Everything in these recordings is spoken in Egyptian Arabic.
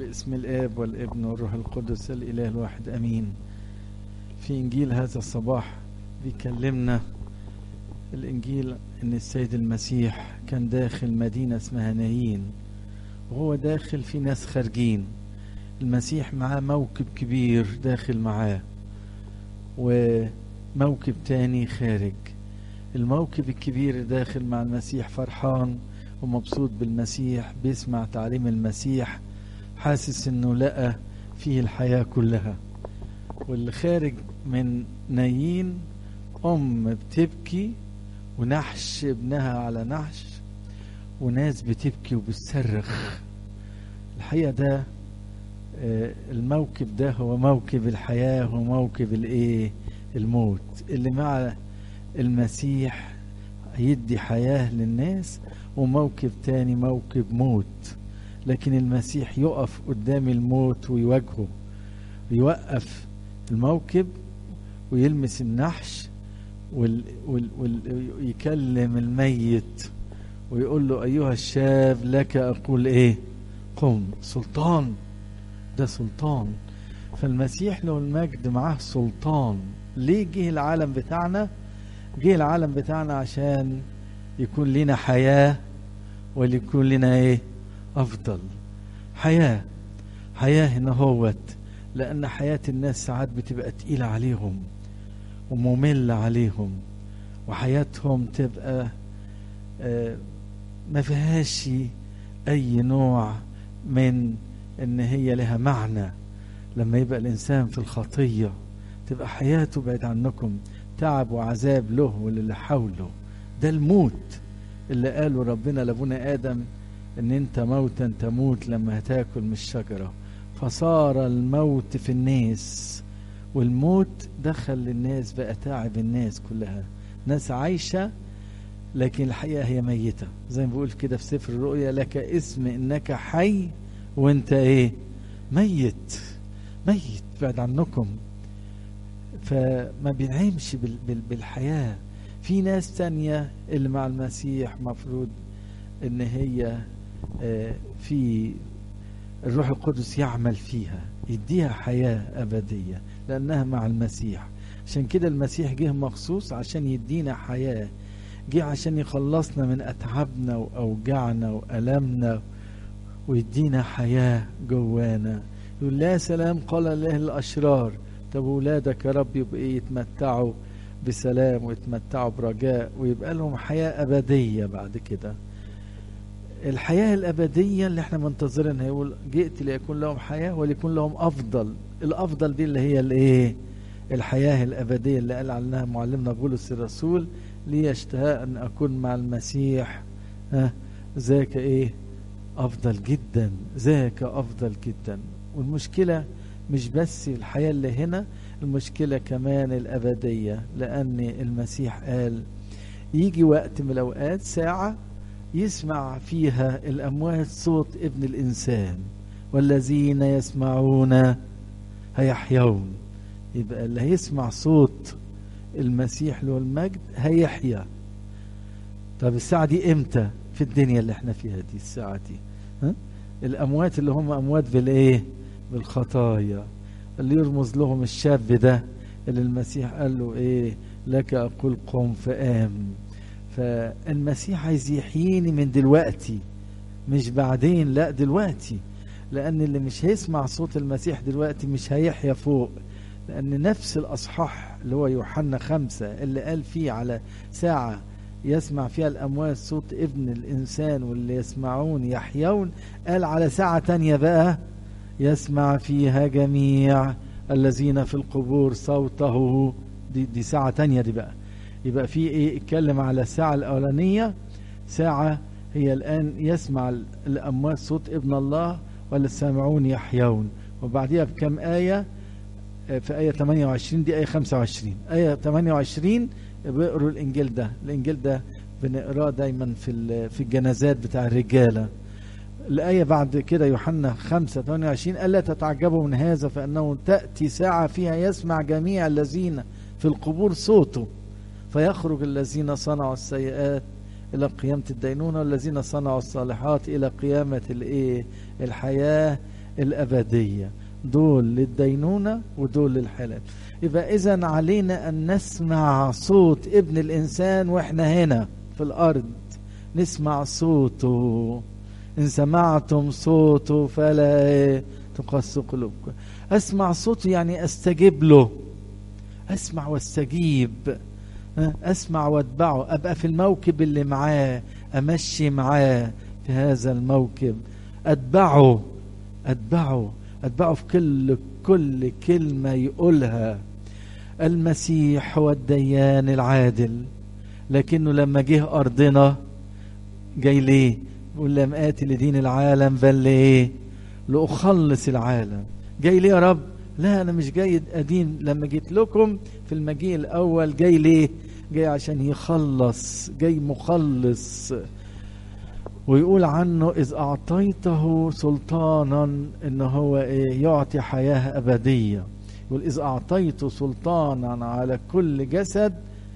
باسم الآب والابن والروح القدس الإله الواحد أمين في إنجيل هذا الصباح بيكلمنا الإنجيل إن السيد المسيح كان داخل مدينة اسمها نايين وهو داخل في ناس خارجين المسيح معاه موكب كبير داخل معاه وموكب تاني خارج الموكب الكبير داخل مع المسيح فرحان ومبسوط بالمسيح بيسمع تعليم المسيح حاسس انه لقى فيه الحياة كلها واللي خارج من نايين ام بتبكي ونحش ابنها على نحش وناس بتبكي وبتصرخ الحقيقة ده الموكب ده هو موكب الحياة وموكب الايه الموت اللي مع المسيح هيدي حياة للناس وموكب تاني موكب موت لكن المسيح يقف قدام الموت ويواجهه ويوقف الموكب ويلمس النحش ويكلم الميت ويقول له أيها الشاب لك أقول إيه قم سلطان ده سلطان فالمسيح له المجد معاه سلطان ليه جه العالم بتاعنا جه العالم بتاعنا عشان يكون لنا حياة وليكون لنا ايه افضل حياة حياة هنا هوت لان حياة الناس ساعات بتبقى تقيلة عليهم ومملة عليهم وحياتهم تبقى آه ما فيهاش اي نوع من ان هي لها معنى لما يبقى الانسان في الخطية تبقى حياته بعيد عنكم تعب وعذاب له وللي حوله ده الموت اللي قاله ربنا لابونا ادم ان انت موتا تموت لما هتاكل من الشجره فصار الموت في الناس والموت دخل للناس بقى تعب الناس كلها ناس عايشه لكن الحقيقه هي ميته زي ما بيقول كده في سفر الرؤيا لك اسم انك حي وانت ايه ميت ميت بعد عنكم فما بينعمش بالحياه في ناس تانية اللي مع المسيح مفروض ان هي في الروح القدس يعمل فيها يديها حياة أبدية لأنها مع المسيح عشان كده المسيح جه مخصوص عشان يدينا حياة جه عشان يخلصنا من أتعابنا وأوجاعنا وألمنا ويدينا حياة جوانا يقول لا سلام قال الله الأشرار طب ولادك يا رب يبقى يتمتعوا بسلام ويتمتعوا برجاء ويبقى لهم حياة أبدية بعد كده الحياة الأبدية اللي احنا منتظرينها يقول جئت ليكون لهم حياة وليكون لهم أفضل الأفضل دي اللي هي الإيه الحياة الأبدية اللي قال عنها معلمنا بولس الرسول لي اشتهاء أن أكون مع المسيح ها ذاك إيه أفضل جدا ذاك أفضل جدا والمشكلة مش بس الحياة اللي هنا المشكلة كمان الأبدية لأن المسيح قال يجي وقت من الأوقات ساعة يسمع فيها الأموات صوت ابن الإنسان والذين يسمعون هيحيون يبقى اللي هيسمع صوت المسيح له المجد هيحيا طب الساعة دي امتى في الدنيا اللي احنا فيها دي الساعة دي ها؟ الأموات اللي هم أموات بالإيه بالخطايا اللي يرمز لهم الشاب ده اللي المسيح قال له ايه لك اقول قم فقام فالمسيح عايز يحييني من دلوقتي مش بعدين لا دلوقتي لان اللي مش هيسمع صوت المسيح دلوقتي مش هيحيا فوق لان نفس الاصحاح اللي هو يوحنا خمسة اللي قال فيه على ساعة يسمع فيها الاموات صوت ابن الانسان واللي يسمعون يحيون قال على ساعة تانية بقى يسمع فيها جميع الذين في القبور صوته دي, دي ساعة تانية دي بقى يبقى في ايه اتكلم على الساعة الأولانية ساعة هي الآن يسمع الأموات صوت ابن الله والسامعون يحيون وبعديها بكم آية في آية 28 دي آية 25 آية 28 بيقروا الإنجيل ده الإنجيل ده بنقراه دايما في في الجنازات بتاع الرجاله الآية بعد كده يوحنا 5 28 ألا تتعجبوا من هذا فإنه تأتي ساعة فيها يسمع جميع الذين في القبور صوته فيخرج الذين صنعوا السيئات إلى قيامة الدينونة والذين صنعوا الصالحات إلى قيامة الإيه الحياة الأبدية دول للدينونة ودول للحلال يبقى إذا علينا أن نسمع صوت ابن الإنسان وإحنا هنا في الأرض نسمع صوته إن سمعتم صوته فلا تقسوا قلوبكم أسمع صوته يعني أستجيب له أسمع واستجيب أسمع واتبعه أبقى في الموكب اللي معاه أمشي معاه في هذا الموكب أتبعه أتبعه أتبعه في كل كل كلمة يقولها المسيح هو الديان العادل لكنه لما جه أرضنا جاي ليه يقول لم آتي لدين العالم بل لإيه لأخلص العالم جاي ليه يا رب لا أنا مش جاي أدين لما جيت لكم في المجيء الأول جاي ليه جاي عشان يخلص جاي مخلص ويقول عنه إذ أعطيته سلطانا إن هو إيه يعطي حياة أبدية يقول إذ أعطيته سلطانا على كل جسد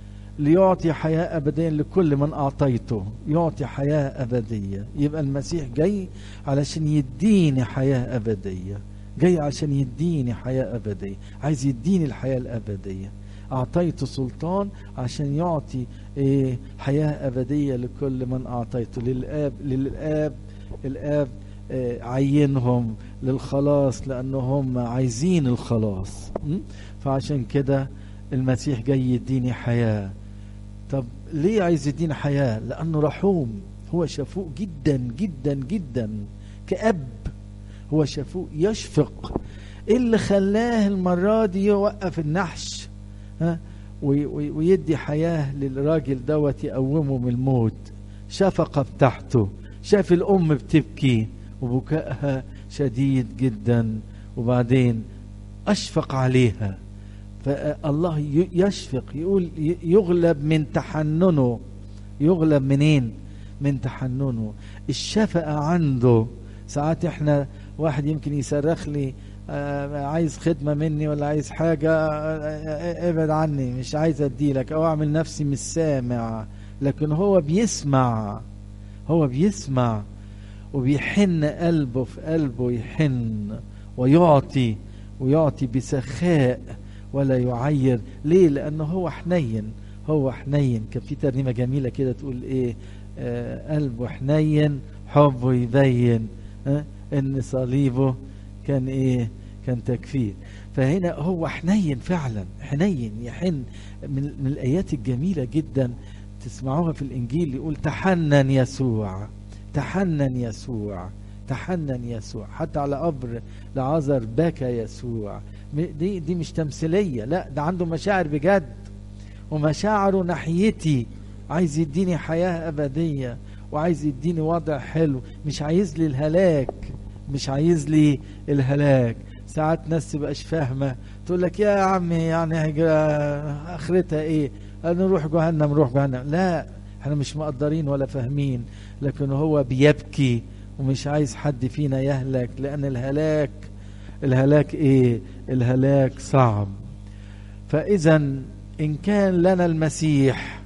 ليعطي حياة أبدية لكل من أعطيته يعطي حياة أبدية يبقى المسيح جاي علشان يديني حياة أبدية جاي عشان يديني حياة أبدية عايز يديني الحياة الأبدية أعطيته سلطان عشان يعطي إيه حياة أبدية لكل من أعطيته للآب للآب الآب إيه عينهم للخلاص لأنهم عايزين الخلاص فعشان كده المسيح جاي يديني حياة طب ليه عايز يديني حياة لأنه رحوم هو شفوق جدا جدا جدا كأب هو شفوق يشفق ايه اللي خلاه المرة دي يوقف النحش ها ويدي حياة للراجل دوت يقومه من الموت شفقة بتاعته شاف الأم بتبكي وبكائها شديد جدا وبعدين أشفق عليها فالله يشفق يقول يغلب من تحننه يغلب منين من تحننه الشفقة عنده ساعات احنا واحد يمكن يصرخ لي آه عايز خدمة مني ولا عايز حاجة آه ابعد عني مش عايز اديلك او اعمل نفسي مش سامع لكن هو بيسمع هو بيسمع وبيحن قلبه في قلبه يحن ويعطي ويعطي بسخاء ولا يعير ليه لانه هو حنين هو حنين كان في ترنيمة جميلة كده تقول ايه آه قلبه حنين حبه يبين آه ان صليبه كان ايه كان تكفير فهنا هو حنين فعلا حنين يحن من, من الايات الجميله جدا تسمعوها في الانجيل يقول تحنن يسوع تحنن يسوع تحنن يسوع حتى على قبر لعازر بكى يسوع دي دي مش تمثيليه لا ده عنده مشاعر بجد ومشاعره ناحيتي عايز يديني حياه ابديه وعايز يديني وضع حلو مش عايز لي الهلاك مش عايز لي الهلاك ساعات ناس تبقاش فاهمه تقول لك يا عمي يعني اخرتها ايه نروح جهنم نروح جهنم لا احنا مش مقدرين ولا فاهمين لكن هو بيبكي ومش عايز حد فينا يهلك لان الهلاك الهلاك ايه الهلاك صعب فاذا ان كان لنا المسيح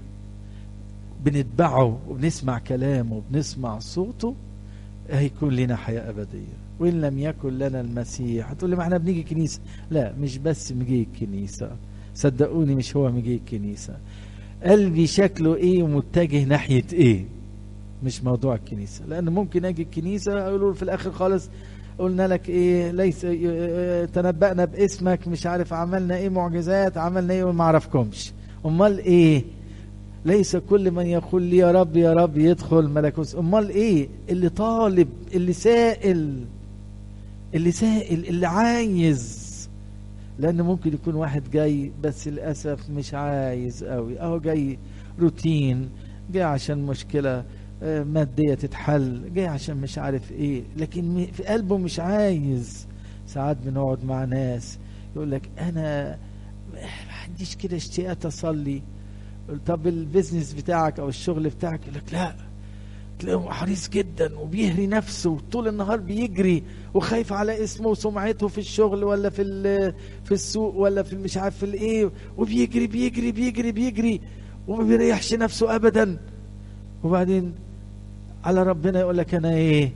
بنتبعه وبنسمع كلامه وبنسمع صوته هيكون لنا حياة أبدية وإن لم يكن لنا المسيح هتقول لي ما احنا بنيجي كنيسة لا مش بس مجي الكنيسة صدقوني مش هو مجي الكنيسة قلبي شكله ايه ومتجه ناحية ايه مش موضوع الكنيسة لأن ممكن أجي الكنيسة يقولوا في الآخر خالص قلنا لك ايه ليس تنبأنا باسمك مش عارف عملنا ايه معجزات عملنا ايه وما عرفكمش امال ايه ليس كل من يقول لي يا رب يا رب يدخل ملكوت امال ايه اللي طالب اللي سائل اللي سائل اللي عايز لان ممكن يكون واحد جاي بس للاسف مش عايز قوي اهو جاي روتين جاي عشان مشكله ماديه تتحل جاي عشان مش عارف ايه لكن في قلبه مش عايز ساعات بنقعد مع ناس يقول لك انا ما عنديش كده اشتياقات اصلي طب البيزنس بتاعك او الشغل بتاعك يقول لك لا تلاقيه حريص جدا وبيهري نفسه طول النهار بيجري وخايف على اسمه وسمعته في الشغل ولا في في السوق ولا في مش عارف في الايه وبيجري بيجري بيجري بيجري وما بيريحش نفسه ابدا وبعدين على ربنا يقول لك انا ايه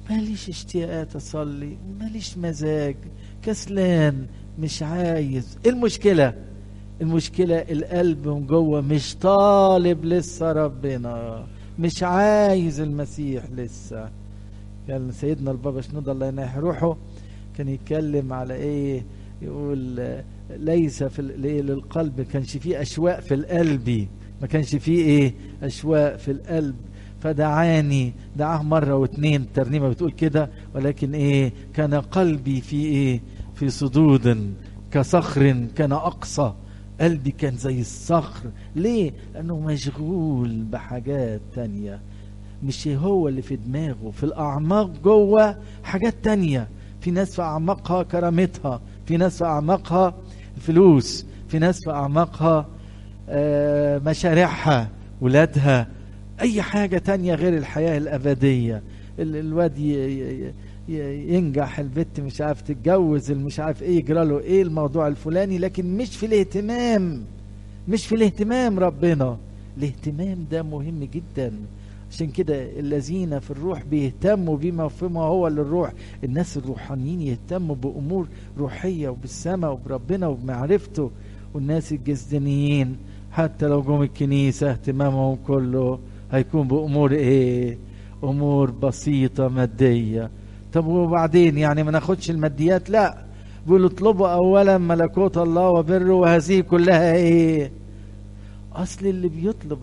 ماليش اشتياقات اصلي ماليش مزاج كسلان مش عايز ايه المشكله المشكله القلب من جوه مش طالب لسه ربنا مش عايز المسيح لسه كان سيدنا البابا شنودة الله يناح روحه كان يتكلم على ايه يقول ليس في للقلب كانش فيه اشواق في القلب ما كانش فيه ايه اشواق في القلب فدعاني دعاه مرة واتنين الترنيمة بتقول كده ولكن ايه كان قلبي في ايه في صدود كصخر كان اقصى قلبي كان زي الصخر ليه لانه مشغول بحاجات تانية مش هو اللي في دماغه في الاعماق جوه حاجات تانية في ناس في اعماقها كرامتها في ناس في اعماقها فلوس في ناس في اعماقها آه مشاريعها ولادها اي حاجة تانية غير الحياة الابدية الواد ينجح البت مش عارف تتجوز مش عارف ايه يجرى له ايه الموضوع الفلاني لكن مش في الاهتمام مش في الاهتمام ربنا الاهتمام ده مهم جدا عشان كده الذين في الروح بيهتموا بما فيما هو للروح الناس الروحانيين يهتموا بأمور روحية وبالسماء وبربنا وبمعرفته والناس الجسدانيين حتى لو جم الكنيسة اهتمامهم كله هيكون بأمور ايه أمور بسيطة مادية طب وبعدين يعني ما ناخدش الماديات لا بيقولوا اطلبوا أولا ملكوت الله وبره وهذه كلها ايه اصل اللي بيطلب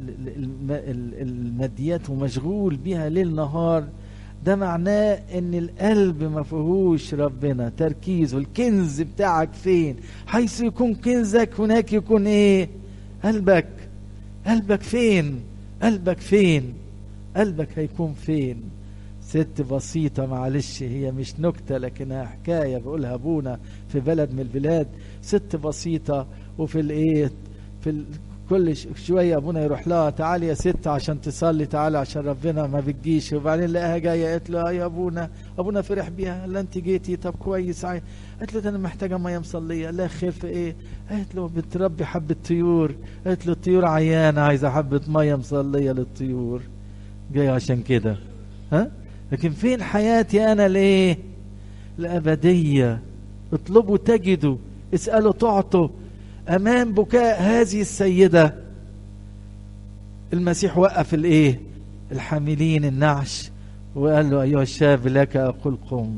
الماديات ومشغول بيها ليل نهار ده معناه ان القلب ما فيهوش ربنا تركيزه الكنز بتاعك فين حيث يكون كنزك هناك يكون ايه قلبك قلبك فين قلبك فين قلبك هيكون فين ست بسيطة معلش هي مش نكتة لكنها حكاية بقولها ابونا في بلد من البلاد ست بسيطة وفي الايه في ال... كل شوية ابونا يروح لها تعالي يا ست عشان تصلي تعالي عشان ربنا ما بتجيش وبعدين لقاها جاية قالت له يا ابونا ابونا فرح بيها لا انت جيتي طب كويس عاي. قالت له ده انا محتاجة مية مصلية لا خير في ايه قالت له بتربي حبة طيور قالت له الطيور عيانة عايزة حبة مية مصلية للطيور جاي عشان كده ها لكن فين حياتي انا ليه الابدية اطلبوا تجدوا اسألوا تعطوا امام بكاء هذه السيده المسيح وقف الايه الحاملين النعش وقال له ايها الشاب لك اقول قم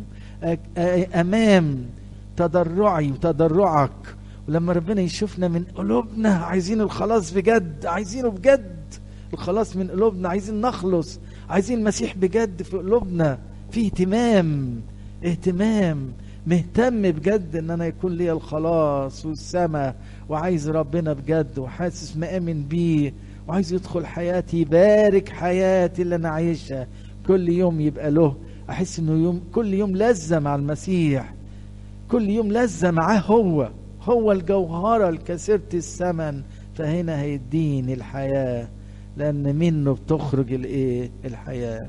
امام تضرعي وتضرعك ولما ربنا يشوفنا من قلوبنا عايزين الخلاص بجد عايزينه بجد الخلاص من قلوبنا عايزين نخلص عايزين المسيح بجد في قلوبنا في اهتمام اهتمام مهتم بجد ان انا يكون لي الخلاص والسماء وعايز ربنا بجد وحاسس مآمن بيه وعايز يدخل حياتي يبارك حياتي اللي انا عايشها كل يوم يبقى له احس انه يوم كل يوم لذة مع المسيح كل يوم لذة معاه هو هو الجوهرة الكثيرة الثمن فهنا هيديني الحياة لأن منه بتخرج الإيه الحياة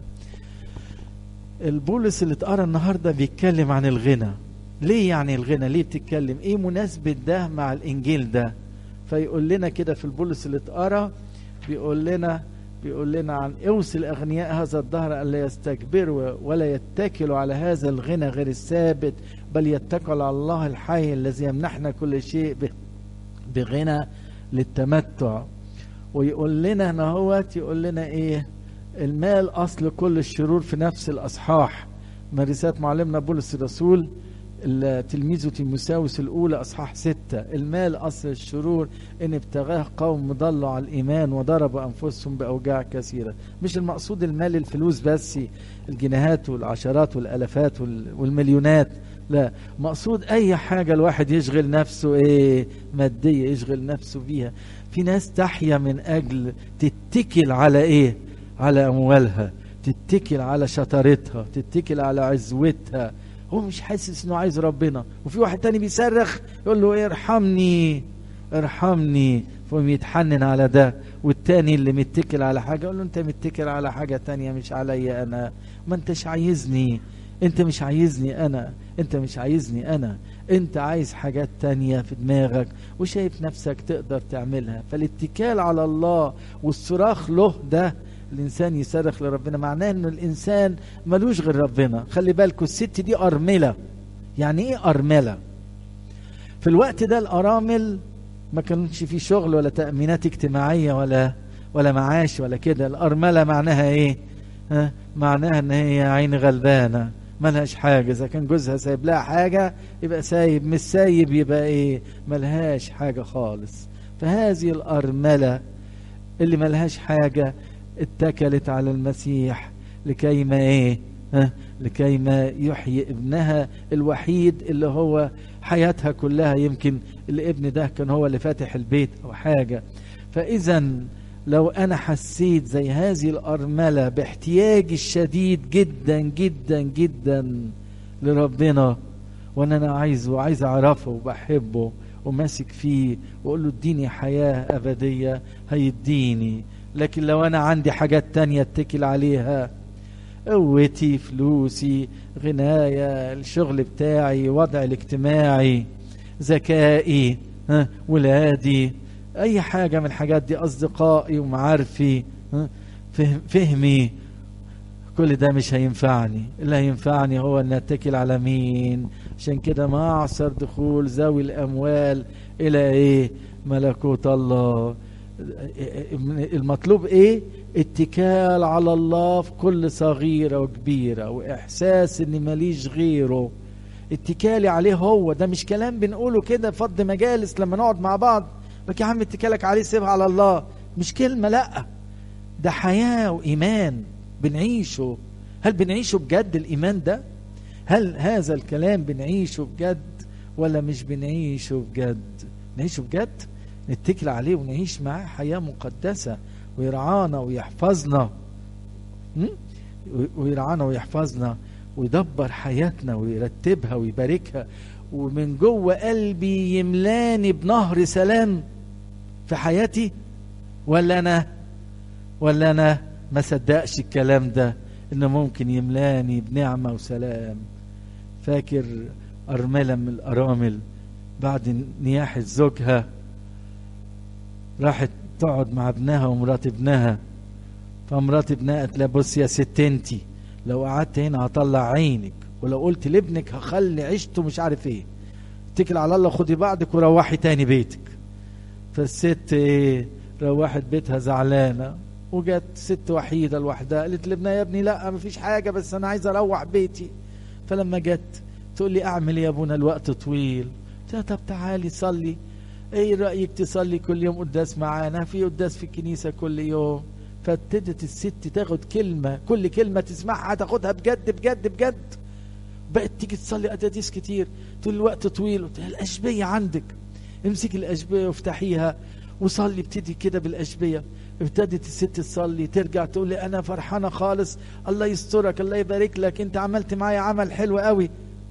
البولس اللي اتقرا النهارده بيتكلم عن الغنى ليه يعني الغنى ليه بتتكلم ايه مناسبة ده مع الانجيل ده فيقول لنا كده في البولس اللي اتقرا بيقول لنا بيقول لنا عن اوصي الاغنياء هذا الدهر الا يستكبروا ولا يتكلوا على هذا الغنى غير الثابت بل يتكلوا على الله الحي الذي يمنحنا كل شيء بغنى للتمتع ويقول لنا هنا هوت يقول لنا ايه المال اصل كل الشرور في نفس الاصحاح مرسات معلمنا بولس الرسول تلميذه تيموساوس الأولى أصحاح ستة المال أصل الشرور إن ابتغاه قوم ضلوا على الإيمان وضربوا أنفسهم بأوجاع كثيرة مش المقصود المال الفلوس بس الجنيهات والعشرات والألفات والمليونات لا مقصود أي حاجة الواحد يشغل نفسه إيه مادية يشغل نفسه بيها في ناس تحيا من أجل تتكل على إيه على أموالها تتكل على شطارتها تتكل على عزوتها هو مش حاسس انه عايز ربنا وفي واحد تاني بيصرخ يقول له إيه ارحمني ارحمني فهم يتحنن على ده والتاني اللي متكل على حاجة يقول له انت متكل على حاجة تانية مش عليا انا ما انتش عايزني انت مش عايزني انا انت مش عايزني انا انت عايز حاجات تانية في دماغك وشايف نفسك تقدر تعملها فالاتكال على الله والصراخ له ده الانسان يصرخ لربنا معناه ان الانسان ملوش غير ربنا خلي بالكم الست دي ارمله يعني ايه ارمله في الوقت ده الارامل ما كانش في شغل ولا تامينات اجتماعيه ولا ولا معاش ولا كده الارمله معناها ايه ها معناها ان هي عين غلبانه ملهاش حاجه اذا كان جوزها سايب لها حاجه يبقى سايب مش سايب يبقى ايه ملهاش حاجه خالص فهذه الارمله اللي ملهاش حاجه اتكلت على المسيح لكي ما ايه ها لكي ما يحيي ابنها الوحيد اللي هو حياتها كلها يمكن الابن ده كان هو اللي فاتح البيت او حاجه فاذا لو انا حسيت زي هذه الارمله باحتياجي الشديد جدا جدا جدا لربنا وان انا عايزه عايز اعرفه وبحبه وماسك فيه واقول له اديني حياه ابديه هيديني لكن لو انا عندي حاجات تانية اتكل عليها قوتي فلوسي غناية الشغل بتاعي وضع الاجتماعي ذكائي ها ولادي اي حاجة من الحاجات دي اصدقائي ومعارفي ها فهم فهمي كل ده مش هينفعني اللي هينفعني هو ان اتكل على مين عشان كده ما اعصر دخول ذوي الاموال الى ايه ملكوت الله المطلوب ايه اتكال على الله في كل صغيرة وكبيرة واحساس ان ماليش غيره اتكالي عليه هو ده مش كلام بنقوله كده فض مجالس لما نقعد مع بعض لك يا عم اتكالك عليه سيبها على الله مش كلمة لا ده حياة وإيمان بنعيشه هل بنعيشه بجد الإيمان ده هل هذا الكلام بنعيشه بجد ولا مش بنعيشه بجد نعيشه بجد نتكل عليه ونعيش معاه حياة مقدسة ويرعانا ويحفظنا ويرعانا ويحفظنا ويدبر حياتنا ويرتبها ويباركها ومن جوه قلبي يملاني بنهر سلام في حياتي ولا انا ولا انا ما صدقش الكلام ده انه ممكن يملاني بنعمه وسلام فاكر ارمله من الارامل بعد نياحه زوجها راحت تقعد مع ابنها ومرات ابنها فمرات ابنها قالت لها بص يا ست انتي لو قعدت هنا هطلع عينك ولو قلت لابنك هخلي عيشته مش عارف ايه اتكل على الله خدي بعضك وروحي تاني بيتك فالست ايه روحت بيتها زعلانه وجت ست وحيده لوحدها قالت لابنها يا ابني لا مفيش حاجه بس انا عايزه اروح بيتي فلما جت تقول لي اعمل ايه يا ابونا الوقت طويل قلت لها طب تعالي صلي ايه رايك تصلي كل يوم قداس معانا في قداس في الكنيسه كل يوم فابتدت الست تاخد كلمه كل كلمه تسمعها تاخدها بجد بجد بجد بقت تيجي تصلي قداديس كتير تقول الوقت طويل قلت لها الاشبيه عندك امسكي الاشبيه وافتحيها وصلي ابتدي كده بالاشبيه ابتدت الست تصلي ترجع تقول لي انا فرحانه خالص الله يسترك الله يبارك لك انت عملت معايا عمل حلو قوي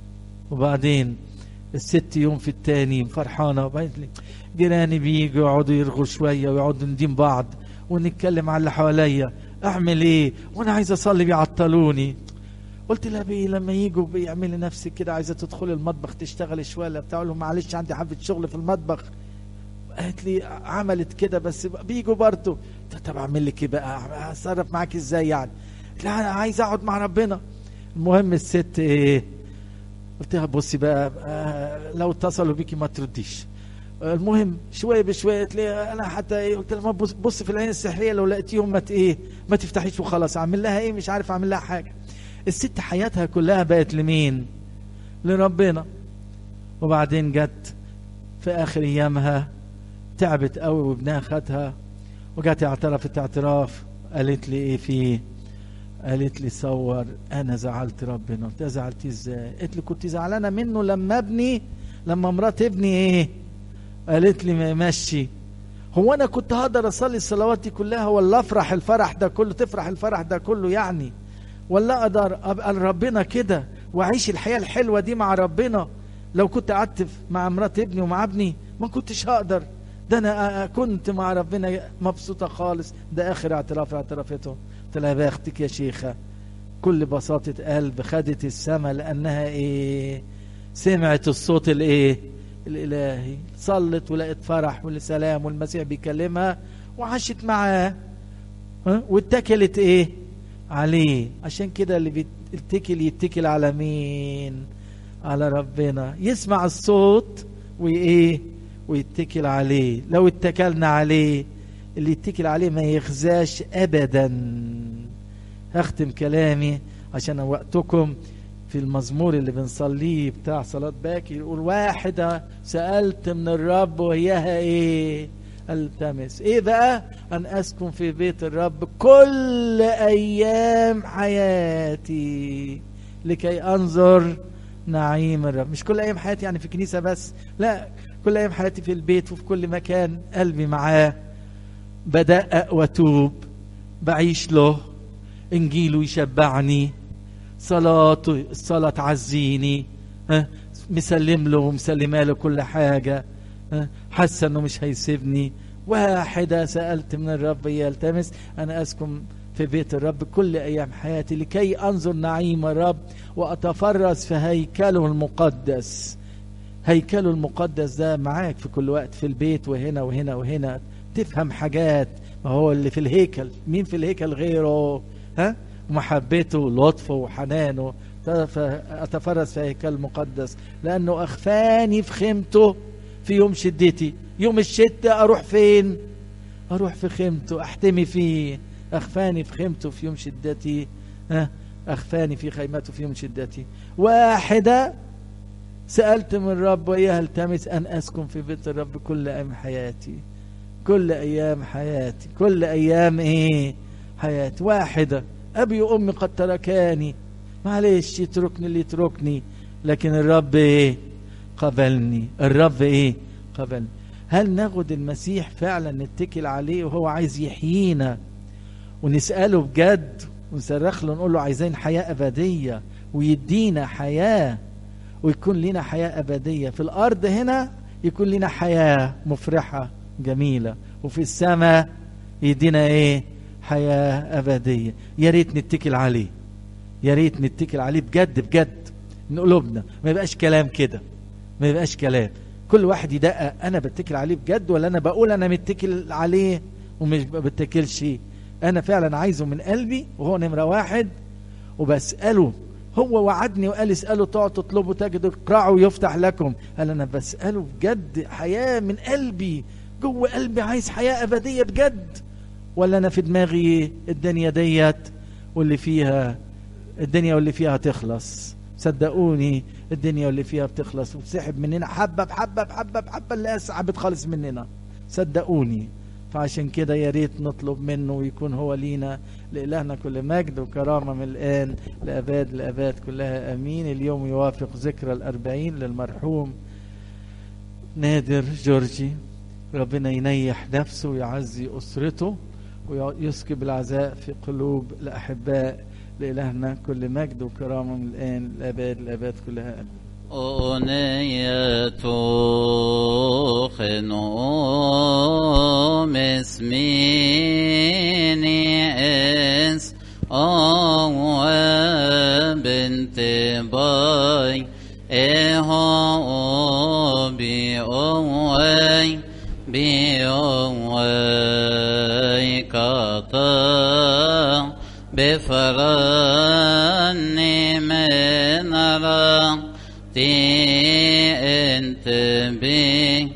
وبعدين الست يوم في التاني فرحانه وبعدين جيراني بيجوا يقعدوا يرغوا شويه ويقعدوا ندين بعض ونتكلم على اللي حواليا اعمل ايه وانا عايز اصلي بيعطلوني قلت لها بيه لما يجوا بيعملي نفسك كده عايزه تدخلي المطبخ تشتغلي شويه لا بتاع لهم معلش عندي حبه شغل في المطبخ قالت لي عملت كده بس بيجوا برضه طب اعمل لك ايه بقى اتصرف معاك ازاي يعني لا انا عايز اقعد مع ربنا المهم الست ايه قلت لها بصي بقى آه لو اتصلوا بيكي ما ترديش المهم شويه بشويه قلت لي انا حتى ايه قلت لها ما بص, بص في العين السحريه لو لقيتيهم ما ايه ما تفتحيش وخلاص اعمل لها ايه مش عارف اعمل لها حاجه الست حياتها كلها بقت لمين لربنا وبعدين جت في اخر ايامها تعبت قوي وابنها خدها وجت اعترفت اعتراف قالت لي ايه فيه قالت لي صور انا زعلت ربنا قلت زعلتي ازاي قالت لي كنت زعلانه منه لما ابني لما مرات ابني ايه قالت لي ماشي هو انا كنت هقدر اصلي الصلوات دي كلها ولا افرح الفرح ده كله تفرح الفرح ده كله يعني ولا اقدر ابقى لربنا كده واعيش الحياه الحلوه دي مع ربنا لو كنت قعدت مع مرات ابني ومع ابني ما كنتش هقدر ده انا كنت مع ربنا مبسوطه خالص ده اخر اعتراف اعترفته قلت لها بختك يا شيخه كل بساطه قلب خدت السما لانها ايه سمعت الصوت الايه الالهي صلت ولقت فرح والسلام والمسيح بيكلمها وعاشت معاه ها؟ واتكلت ايه عليه عشان كده اللي بيتكل يتكل على مين على ربنا يسمع الصوت وايه ويتكل عليه لو اتكلنا عليه اللي يتكل عليه ما يخزاش ابدا هختم كلامي عشان وقتكم في المزمور اللي بنصليه بتاع صلاة باكر يقول واحدة سألت من الرب وهيها ايه التمس ايه بقى ان اسكن في بيت الرب كل ايام حياتي لكي انظر نعيم الرب مش كل ايام حياتي يعني في كنيسة بس لا كل ايام حياتي في البيت وفي كل مكان قلبي معاه بدقق واتوب بعيش له انجيله يشبعني صلاته الصلاة تعزيني ها مسلم له ومسلمه له كل حاجة ها حاسة انه مش هيسيبني واحدة سألت من الرب يلتمس أنا أسكن في بيت الرب كل أيام حياتي لكي أنظر نعيم الرب وأتفرس في هيكله المقدس هيكله المقدس ده معاك في كل وقت في البيت وهنا وهنا وهنا تفهم حاجات ما هو اللي في الهيكل مين في الهيكل غيره ها ومحبته ولطفه وحنانه أتفرس في هيكل المقدس لأنه أخفاني في خيمته في يوم شدتي يوم الشتاء أروح فين أروح في خيمته أحتمي فيه أخفاني في خيمته في يوم شدتي ها أخفاني في خيمته في يوم شدتي واحدة سألت من الرب وإياها التمس أن أسكن في بيت الرب كل أيام حياتي كل أيام حياتي كل أيام إيه حياتي واحدة أبي وأمي قد تركاني معلش يتركني اللي يتركني لكن الرب إيه قبلني الرب إيه قبلني هل ناخد المسيح فعلا نتكل عليه وهو عايز يحيينا ونسأله بجد ونصرخ له نقول له عايزين حياة أبدية ويدينا حياة ويكون لنا حياة أبدية في الأرض هنا يكون لنا حياة مفرحة جميلة وفي السماء يدينا إيه حياة أبدية يا ريت نتكل عليه يا ريت نتكل عليه بجد بجد من قلوبنا ما يبقاش كلام كده ما يبقاش كلام كل واحد يدقق أنا بتكل عليه بجد ولا أنا بقول أنا متكل عليه ومش بتكلش أنا فعلا عايزه من قلبي وهو نمرة واحد وبسأله هو وعدني وقال اسألوا تقعدوا تطلبوا تجدوا اقرعوا يفتح لكم قال أنا بسأله بجد حياة من قلبي جوه قلبي عايز حياة أبدية بجد ولا أنا في دماغي الدنيا ديت واللي فيها الدنيا واللي فيها تخلص صدقوني الدنيا واللي فيها بتخلص وتسحب مننا حبة بحبة بحبة بحبة اللي أسعى بتخلص مننا صدقوني فعشان كده يا ريت نطلب منه ويكون هو لينا لإلهنا كل مجد وكرامة من الآن لأباد لأباد كلها أمين اليوم يوافق ذكرى الأربعين للمرحوم نادر جورجي ربنا ينيح نفسه ويعزي أسرته ويسكب العزاء في قلوب الأحباء لإلهنا كل مجد وكرامة من الآن لأباد لأباد كلها أمين أغنية خنوم اسميني اس أو بنت باي إهو بي أوي بي أوي كتا بفراني من رأ تي انت بي